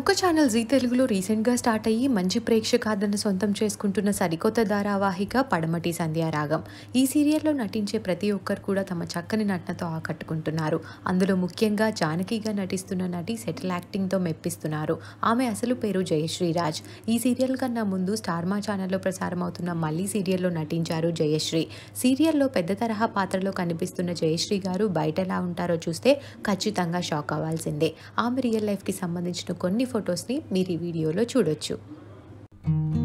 ప్రముఖ channel G తెలుగులో రీసెంట్గా స్టార్ట్ అయ్యి మంచి ప్రేక్షకాదరణ సొంతం చేసుకుంటున్న సరికొత్త ధారావాహిక పడమటి సంధ్యారాగం ఈ సీరియల్లో నటించే ప్రతి ఒక్కరు కూడా తమ చక్కని నటనతో ఆకట్టుకుంటున్నారు అందులో ముఖ్యంగా జానకిగా నటిస్తున్న నటి సెటిల్ యాక్టింగ్తో మెప్పిస్తున్నారు ఆమె అసలు పేరు జయశ్రీరాజ్ ఈ సీరియల్ కన్నా ముందు స్టార్మా ఛానల్లో ప్రసారం అవుతున్న మళ్ళీ సీరియల్లో నటించారు జయశ్రీ సీరియల్లో పెద్ద తరహా పాత్రలో కనిపిస్తున్న జయశ్రీ గారు బయట ఎలా ఉంటారో చూస్తే ఖచ్చితంగా షాక్ అవ్వాల్సిందే ఆమె రియల్ లైఫ్కి సంబంధించిన కొన్ని ఫొటోస్ని మీరు ఈ వీడియోలో చూడొచ్చు